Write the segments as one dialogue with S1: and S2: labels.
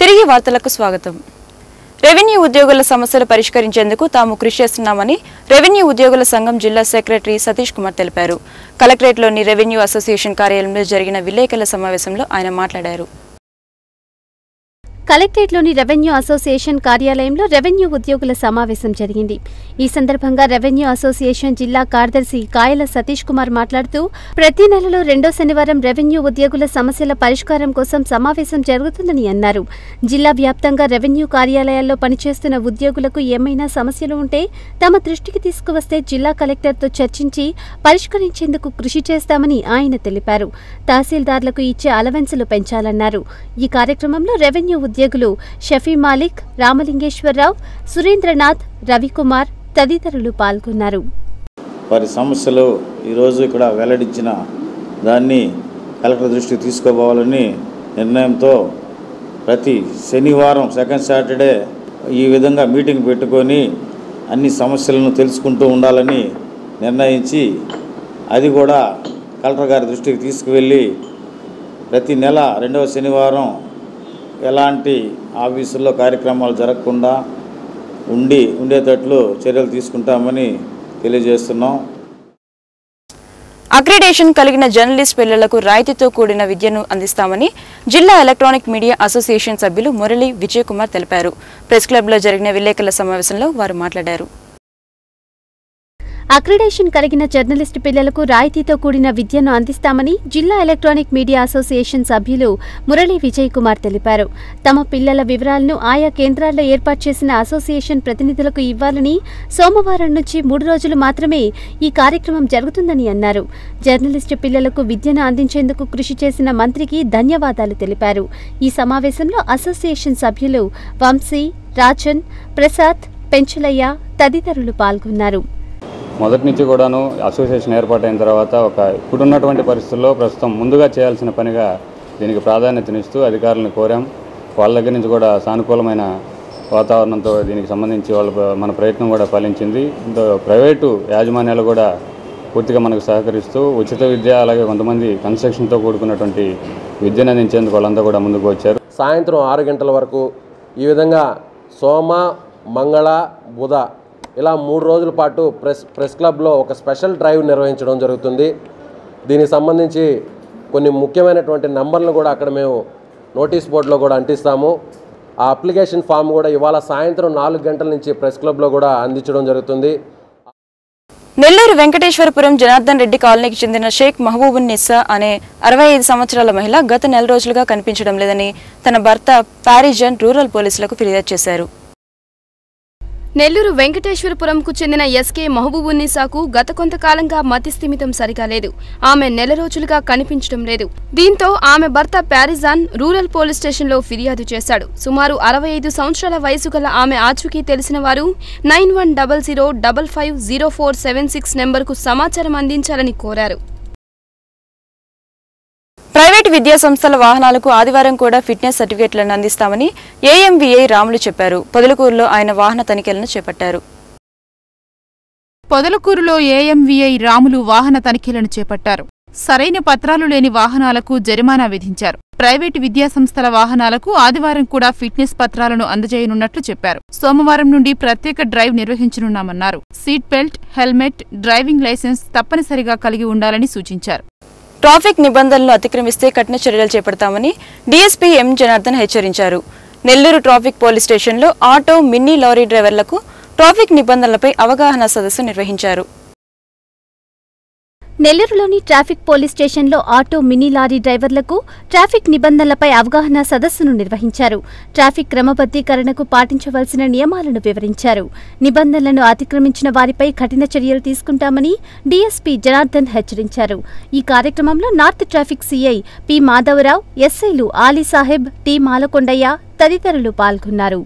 S1: తిరిగి వార్తలకు స్వాగతం రెవెన్యూ ఉద్యోగుల సమస్యలు పరిష్కరించేందుకు తాము కృషి చేస్తున్నామని రెవెన్యూ ఉద్యోగుల సంఘం జిల్లా సెక్రటరీ సతీష్ కుమార్ తెలిపారు కలెక్టరేట్లోని రెవెన్యూ అసోసియేషన్ కార్యాలయంలో జరిగిన విలేకరుల సమావేశంలో ఆయన మాట్లాడారు
S2: కలెక్టరేట్లోని రెవెన్యూ అసోసియేషన్ కార్యాలయంలో రెవెన్యూ ఉద్యోగుల సమావేశం జరిగింది ఈ సందర్భంగా రెవెన్యూ అసోసియేషన్ జిల్లా కార్యదర్శి కాయల సతీష్ కుమార్ మాట్లాడుతూ ప్రతి నెలలో రెండో శనివారం రెవెన్యూ ఉద్యోగుల సమస్యల పరిష్కారం కోసం సమావేశం జరుగుతుందని అన్నారు జిల్లా వ్యాప్తంగా రెవెన్యూ కార్యాలయాల్లో పనిచేస్తున్న ఉద్యోగులకు ఏమైనా సమస్యలు ఉంటే తమ దృష్టికి తీసుకువస్తే జిల్లా కలెక్టర్తో చర్చించి పరిష్కరించేందుకు కృషి చేస్తామని ఆయన తెలిపారు తహసీల్దార్లకు ఇచ్చే అలవెన్సులు పెంచాలన్నారు ఈ కార్యక్రమంలో రెవెన్యూ ఉద్యోగులు షఫీ మాలిక్ రామలింగేశ్వరరావు సురేంద్రనాథ్ రవికుమార్ తదితరులు పాల్గొన్నారు
S3: వారి సమస్యలు ఈరోజు ఇక్కడ వెల్లడించిన దాన్ని కలెక్టర్ దృష్టికి తీసుకోపోవాలని నిర్ణయంతో ప్రతి శనివారం సెకండ్ సాటర్డే ఈ విధంగా మీటింగ్ పెట్టుకొని అన్ని సమస్యలను తెలుసుకుంటూ ఉండాలని నిర్ణయించి అది కూడా కలెక్టర్ గారి దృష్టికి తీసుకువెళ్ళి ప్రతి నెల రెండవ శనివారం ఎలాంటి ఆఫీసుల్లో కార్యక్రమాలు జరగకుండా ఉండి ఉండేటట్లు చర్యలు తీసుకుంటామని తెలియజేస్తున్నాం
S1: అక్రిడేషన్ కలిగిన జర్నలిస్ట్ పిల్లలకు రాయితీతో కూడిన విద్యను అందిస్తామని జిల్లా ఎలక్ట్రానిక్ మీడియా అసోసియేషన్ సభ్యులు మురళి విజయ్ కుమార్ తెలిపారు ప్రెస్ క్లబ్లో జరిగిన విలేకరుల సమావేశంలో వారు మాట్లాడారు
S2: అక్రిడేషన్ కలిగిన జర్నలిస్టు పిల్లలకు రాయితీతో కూడిన విద్యను అందిస్తామని జిల్లా ఎలక్ట్రానిక్ మీడియా అసోసియేషన్ సభ్యులు మురళీ విజయ్ కుమార్ తెలిపారు తమ పిల్లల వివరాలను ఆయా కేంద్రాల్లో ఏర్పాటు చేసిన అసోసియేషన్ ప్రతినిధులకు ఇవ్వాలని సోమవారం నుంచి మూడు రోజులు మాత్రమే ఈ కార్యక్రమం జరుగుతుందని అన్నారు జర్నలిస్టు పిల్లలకు విద్యను అందించేందుకు కృషి చేసిన మంత్రికి ధన్యవాదాలు తెలిపారు ఈ సమావేశంలో అసోసియేషన్ సభ్యులు వంశీ రాజన్ ప్రసాద్ పెంచులయ్య తదితరులు పాల్గొన్నారు
S4: మొదటి నుంచి కూడాను అసోసియేషన్ ఏర్పాటైన తర్వాత ఒక ఇప్పుడున్నటువంటి పరిస్థితుల్లో ప్రస్తుతం ముందుగా చేయాల్సిన పనిగా దీనికి ప్రాధాన్యతనిస్తూ అధికారులను కోరాం వాళ్ళ దగ్గర నుంచి కూడా సానుకూలమైన వాతావరణంతో దీనికి సంబంధించి వాళ్ళ మన ప్రయత్నం కూడా ఫలించింది ఇంతో ప్రైవేటు యాజమాన్యాలు కూడా పూర్తిగా మనకు సహకరిస్తూ ఉచిత విద్య అలాగే కొంతమంది కన్స్ట్రక్షన్తో కూడుకున్నటువంటి విద్యను అందించేందుకు వాళ్ళంతా కూడా ముందుకు వచ్చారు
S5: సాయంత్రం ఆరు గంటల వరకు ఈ విధంగా సోమ మంగళ బుధ ఇలా మూడు రోజుల పాటు ప్రెస్ ప్రెస్ క్లబ్లో ఒక స్పెషల్ డ్రైవ్ నిర్వహించడం జరుగుతుంది దీనికి సంబంధించి కొన్ని ముఖ్యమైనటువంటి నంబర్లు కూడా అక్కడ మేము నోటీస్ బోర్డులో కూడా అంటిస్తాము ఆ అప్లికేషన్ ఫామ్ కూడా ఇవాళ సాయంత్రం నాలుగు గంటల నుంచి ప్రెస్ క్లబ్లో కూడా అందించడం జరుగుతుంది
S1: నెల్లూరు వెంకటేశ్వరపురం జనార్దన్ రెడ్డి కాలనీకి చెందిన షేక్ మహబూబున్ నిస్సా అనే అరవై ఐదు సంవత్సరాల మహిళ గత నెల రోజులుగా కనిపించడం లేదని తన భర్త పారిజన్ రూరల్ పోలీసులకు ఫిర్యాదు చేశారు
S6: నెల్లూరు వెంకటేశ్వరపురంకు చెందిన ఎస్కే మహబూబున్నిసాకు గత కొంతకాలంగా మతి స్థిమితం సరిగా లేదు ఆమె నెల రోజులుగా కనిపించడం లేదు దీంతో ఆమె భర్త ప్యారిజాన్ రూరల్ పోలీస్ స్టేషన్లో ఫిర్యాదు చేశాడు సుమారు అరవై ఐదు సంవత్సరాల వయసు గల ఆమె ఆచూకీ తెలిసిన వారు nine one double zero double five zero four seven six నెంబర్కు సమాచారం అందించాలని కోరారు
S1: ప్రైవేటు విద్యా సంస్థల వాహనాలకు ఆదివారం కూడా ఫిట్నెస్ సర్టిఫికెట్లను అందిస్తామని ఏఎంవీఐ రాములు చెప్పారు పొదలకూరులో ఆయన వాహన తనిఖీలను చేపట్టారు
S7: పొదలకూరులో ఏఎంవీఐ రాములు వాహన తనిఖీలను చేపట్టారు సరైన పత్రాలు లేని వాహనాలకు జరిమానా విధించారు ప్రైవేటు విద్యాసంస్థల వాహనాలకు ఆదివారం కూడా ఫిట్నెస్ పత్రాలను అందజేయనున్నట్లు చెప్పారు సోమవారం నుండి ప్రత్యేక డ్రైవ్ నిర్వహించనున్నామన్నారు seat belt helmet driving licence తప్పనిసరిగా కలిగి ఉండాలని సూచించారు
S1: ట్రాఫిక్ నిబంధనలు అతిక్రమిస్తే కఠిన చర్యలు చేపడతామని డీఎస్పీ ఎం జనార్దన్ హెచ్చరించారు నెల్లూరు ట్రాఫిక్ పోలీస్ స్టేషన్లో ఆటో మినీ లారీ డ్రైవర్లకు ట్రాఫిక్ నిబంధనలపై అవగాహన సదస్సు నిర్వహించారు
S2: నెల్లూరులోని ట్రాఫిక్ పోలీస్ స్టేషన్లో ఆటో మినీ లారీ డ్రైవర్లకు ట్రాఫిక్ నిబంధనలపై అవగాహన సదస్సును నిర్వహించారు ట్రాఫిక్ క్రమబద్దీకరణకు పాటించవలసిన నియమాలను వివరించారు నిబంధనలను అతిక్రమించిన వారిపై కఠిన చర్యలు తీసుకుంటామని డీఎస్పీ జనార్దన్ హెచ్చరించారు ఈ కార్యక్రమంలో north traffic CI P Madhavarao ఎస్ఐలు ఆలీ సాహెబ్ టి మాలకొండయ్య తదితరులు పాల్గొన్నారు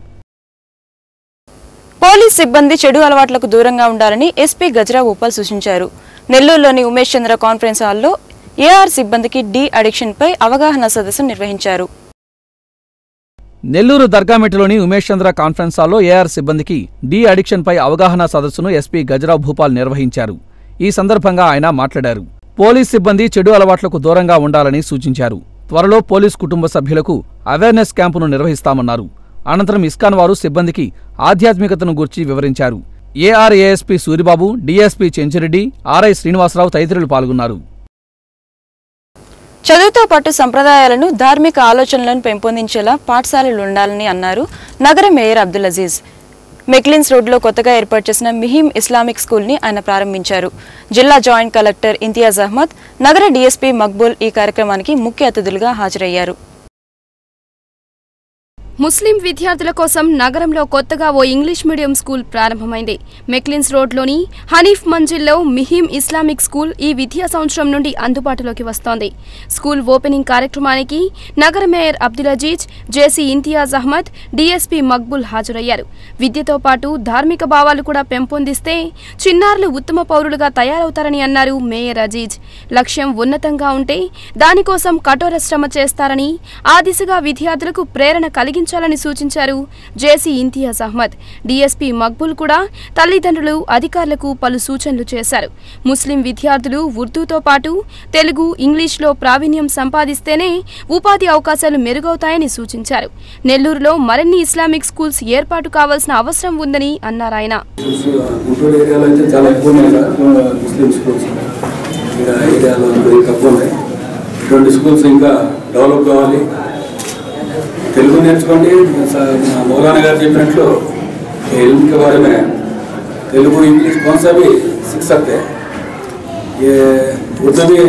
S1: పోలీస్ సిబ్బంది చెడు అలవాట్లకు దూరంగా ఉండాలని ఎస్పీ గజరా ఉపాల్ సూచించారు నెల్లూరులోని ఉమేష్ చంద్ర కాన్ఫరెన్స్ హాల్లో ఏఆర్ సిబ్బందికి డి అడిక్షన్పై అవగాహన సదస్సు నిర్వహించారు
S8: నెల్లూరు దర్గామెట్టులోని ఉమేష్ చంద్ర కాన్ఫరెన్స్ హాల్లో ఏఆర్ సిబ్బందికి డి అడిక్షన్పై అవగాహన సదస్సును ఎస్పీ గజరావ్ భూపాల్ నిర్వహించారు ఈ సందర్భంగా ఆయన మాట్లాడారు పోలీస్ సిబ్బంది చెడు అలవాట్లకు దూరంగా ఉండాలని సూచించారు త్వరలో పోలీస్ కుటుంబ సభ్యులకు అవేర్నెస్ క్యాంపును నిర్వహిస్తామన్నారు అనంతరం ఇస్కాన్ వారు సిబ్బందికి ఆధ్యాత్మికతను గూర్చి వివరించారు AR ASP Suribabu DSP Chenchireddy RI Srinivasarao తదితరులు పాల్గొన్నారు
S1: చదువుతో పాటు సంప్రదాయాలను ధార్మిక ఆలోచనలను పెంపొందించేలా పాఠశాలలు ఉండాలని అన్నారు నగర మేయర్ అబ్దుల్ అజీజ్ మెక్లిన్స్ రోడ్లో కొత్తగా ఏర్పాటు చేసిన మిహిం ఇస్లామిక్ స్కూల్ని ఆయన ప్రారంభించారు జిల్లా జాయింట్ కలెక్టర్ ఇంతియాజ్ అహ్మద్ నగర డీఎస్పీ మక్బూల్ ఈ కార్యక్రమానికి ముఖ్య అతిథులుగా హాజరయ్యారు
S6: ముస్లిం విద్యార్థుల కోసం నగరంలో కొత్తగా ఓ ఇంగ్లీష్ మీడియం స్కూల్ ప్రారంభమైంది మెక్లిన్స్ రోడ్లోని హనీఫ్ మంజిల్లో మిహిం ఇస్లామిక్ స్కూల్ ఈ విద్యా సంవత్సరం నుండి అందుబాటులోకి వస్తోంది స్కూల్ ఓపెనింగ్ కార్యక్రమానికి నగర mayor Abdul Aziz JC Imtiaz Ahmed DSP Maqbool హాజరయ్యారు విద్యతో పాటు ధార్మిక భావాలు కూడా పెంపొందిస్తే చిన్నారులు ఉత్తమ పౌరులుగా తయారవుతారని అన్నారు మేయర్ అజీజ్ లక్ష్యం ఉన్నతంగా ఉంటే దానికోసం కఠోర శ్రమ చేస్తారని ఆ దిశగా విద్యార్థులకు ప్రేరణ కలిగించాలని సూచించారు జేసీ ఇంతియాజ్ అహ్మద్ డీఎస్పీ మక్బుల్ కూడా తల్లిదండ్రులు అధికారులకు పలు సూచనలు చేశారు ముస్లిం విద్యార్థులు ఉర్దూతో పాటు తెలుగు ఇంగ్లీష్లో ప్రావీణ్యం సంపాదిస్తేనే ఉపాధి అవకాశాలు మెరుగవుతాయని సూచించారు నెల్లూరులో మరిన్ని ఇస్లామిక్ స్కూల్స్ ఏర్పాటు కావాల్సిన అవసరం ఉందని అన్నారాయన
S9: గుంటూరు ఏరియాలో అయితే చాలా ఎక్కువ ఉన్నాయి కదా, ముస్లిం స్కూల్స్ ఇంకా ఏరియాలో కొద్దిగా తక్కువ ఉన్నాయి ఇటువంటి స్కూల్స్ ఇంకా డెవలప్ కావాలి తెలుగు నేర్చుకోండి స- మా మౌలానా గారు చెప్పినట్లు इल्म के बारे में तेलुगु इंग्लिश कौन सा भी सीख सकते हैं ये उर्दू भी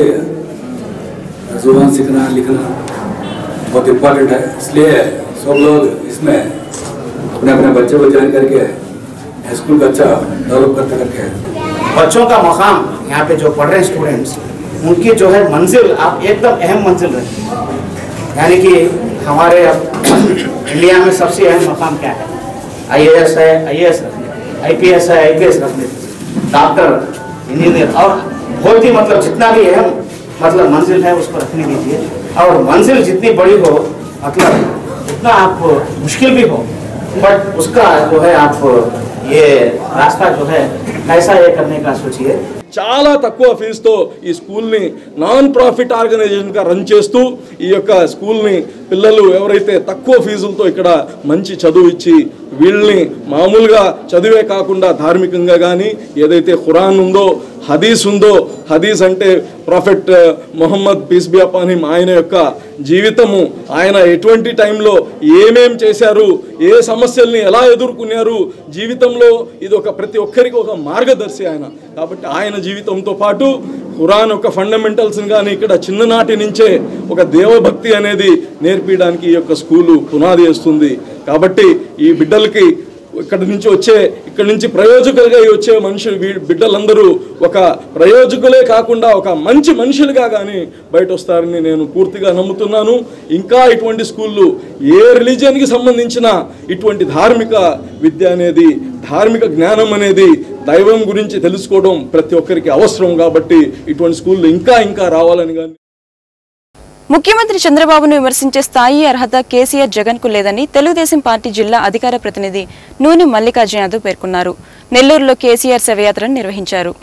S9: जुबान सीखना लिखना बहुत इम्पोर्टेंट है इसलिए सब लोग इसमें अपने अपने बच्चे को ज्वाइन करके स्कूल का अच्छा डेवलप करते करके
S10: बच्चों का मकाम यहाँ पे जो पढ़ रहे हैं स्टूडेंट्स उनकी जो है मंजिल आप एकदम अहम मंजिल रखें यानी कि हमारे अब इंडिया में सबसे अहम मकाम क्या है आईएएस है आईएएस रखने आईपीएस है आईपीएस रखने डॉक्टर इंजीनियर और बहुत ही मतलब जितना भी अहम मतलब मंजिल है उसको रखने दीजिए और मंजिल जितनी बड़ी हो मतलब उतना आप मुश्किल भी हो बट उसका जो है आप ये रास्ता जो है कैसा ये करने का सोचिए
S11: చాలా తక్కువ ఫీజుతో ఈ స్కూల్ని నాన్ ప్రాఫిట్ ఆర్గనైజేషన్గా రన్ చేస్తూ ఈ యొక్క స్కూల్ని పిల్లలు ఎవరైతే తక్కువ ఫీజులతో ఇక్కడ మంచి చదువు ఇచ్చి వీళ్ళని మామూలుగా చదివే కాకుండా ధార్మికంగా కానీ ఏదైతే ఖురాన్ ఉందో హదీస్ ఉందో హదీస్ అంటే ప్రాఫెట్ మొహమ్మద్ పీస్బి అపాని ఆయన యొక్క జీవితము ఆయన ఎటువంటి టైంలో ఏమేం చేశారు ఏ సమస్యల్ని ఎలా ఎదుర్కొన్నారు జీవితంలో ఇది ఒక ప్రతి ఒక్కరికి ఒక మార్గదర్శి ఆయన కాబట్టి ఆయన జీవితంతో పాటు ఖురాన్ యొక్క ఫండమెంటల్స్ని కానీ ఇక్కడ చిన్ననాటి నుంచే ఒక దేవభక్తి అనేది నేర్పించడానికి ఈ యొక్క స్కూలు పునాది వేస్తుంది కాబట్టి ఈ బిడ్డలకి ఇక్కడ నుంచి వచ్చే ఇక్కడ నుంచి ప్రయోజకులుగా వచ్చే మనుషులు వీ- బిడ్డలందరూ ఒక ప్రయోజకులే కాకుండా ఒక మంచి మనుషులుగా కానీ బయట వస్తారని నేను పూర్తిగా నమ్ముతున్నాను ఇంకా ఇటువంటి స్కూళ్ళు ఏ రిలీజియన్కి సంబంధించిన ఇటువంటి ధార్మిక విద్య అనేది ధార్మిక జ్ఞానం అనేది దైవం గురించి తెలుసుకోవడం ప్రతి ఒక్కరికి అవసరం కాబట్టి ఇటువంటి స్కూళ్ళు ఇంకా ఇంకా రావాలని కానీ
S1: ముఖ్యమంత్రి చంద్రబాబును విమర్శించే స్థాయి అర్హత కేసీఆర్ జగన్ కు లేదని తెలుగుదేశం పార్టీ జిల్లా అధికార ప్రతినిధి నూనె మల్లికార్జున యాదవ్ పేర్కొన్నారు నెల్లూరులో కేసీఆర్ శవయాత్రను నిర్వహించారు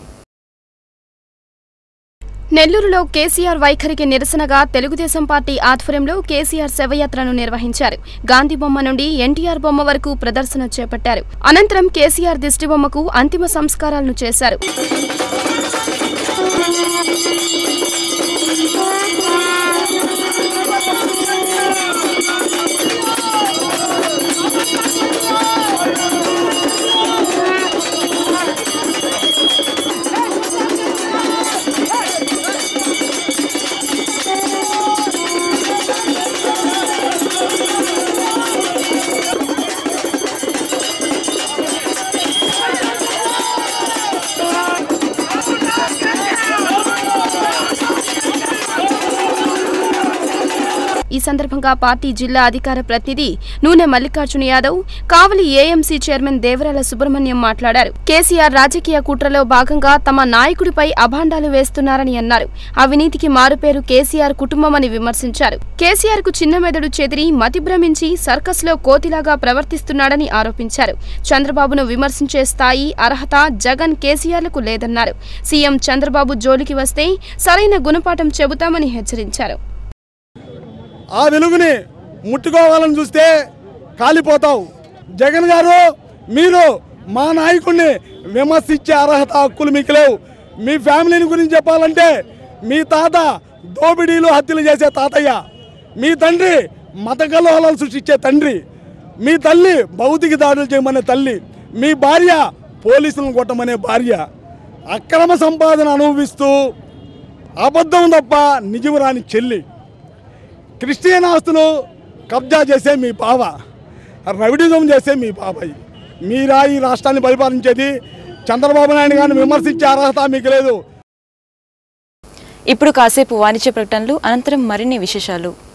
S6: నెల్లూరులో కేసీఆర్ వైఖరికి నిరసనగా తెలుగుదేశం పార్టీ ఆధ్వర్యంలో కేసీఆర్ శవయాత్రను నిర్వహించారు గాంధీ బొమ్మ నుండి ఎన్టీఆర్ బొమ్మ వరకు ప్రదర్శన చేపట్టారు అనంతరం కేసీఆర్ దిష్టి బొమ్మకు అంతిమ సంస్కారాలను చేశారు ఈ సందర్భంగా పార్టీ జిల్లా అధికార ప్రతినిధి నూనె మల్లికార్జున యాదవ్ కావలి ఏఎంసీ చైర్మన్ దేవరాల సుబ్రహ్మణ్యం మాట్లాడారు కేసీఆర్ రాజకీయ కుట్రలో భాగంగా తమ నాయకుడిపై అభాండాలు వేస్తున్నారని అన్నారు అవినీతికి మారుపేరు కేసీఆర్ కుటుంబమని విమర్శించారు కేసీఆర్ కు చిన్న మెదడు చెదిరి మతి భ్రమించి సర్కస్ లో కోతిలాగా ప్రవర్తిస్తున్నాడని ఆరోపించారు చంద్రబాబును విమర్శించే స్థాయి అర్హత జగన్ కేసీఆర్లకు లేదన్నారు సీఎం చంద్రబాబు జోలికి వస్తే సరైన గుణపాఠం చెబుతామని హెచ్చరించారు
S12: ఆ వెలుగుని ముట్టుకోవాలని చూస్తే కాలిపోతావు జగన్ గారు మీరు మా నాయకుడిని విమర్శించే అర్హత హక్కులు మీకు లేవు మీ ఫ్యామిలీని గురించి చెప్పాలంటే మీ తాత దోపిడీలు హత్యలు చేసే తాతయ్య మీ తండ్రి మత కలహాలను సృష్టించే తండ్రి మీ తల్లి భౌతిక దాడులు చేయమనే తల్లి మీ భార్య పోలీసులను కొట్టమనే భార్య అక్రమ సంపాదన అనుభవిస్తూ అబద్ధం తప్ప నిజం రాని చెల్లి క్రిస్టియన్ ఆస్తులు కబ్జా చేసే మీ బావ రవిడిజం చేసే మీ బాబాయ్ మీరా ఈ రాష్ట్రాన్ని పరిపాలించేది చంద్రబాబు నాయుడు గారిని విమర్శించే అర్హత మీకు లేదు
S1: ఇప్పుడు కాసేపు వాణిజ్య ప్రకటనలు అనంతరం మరిన్ని విశేషాలు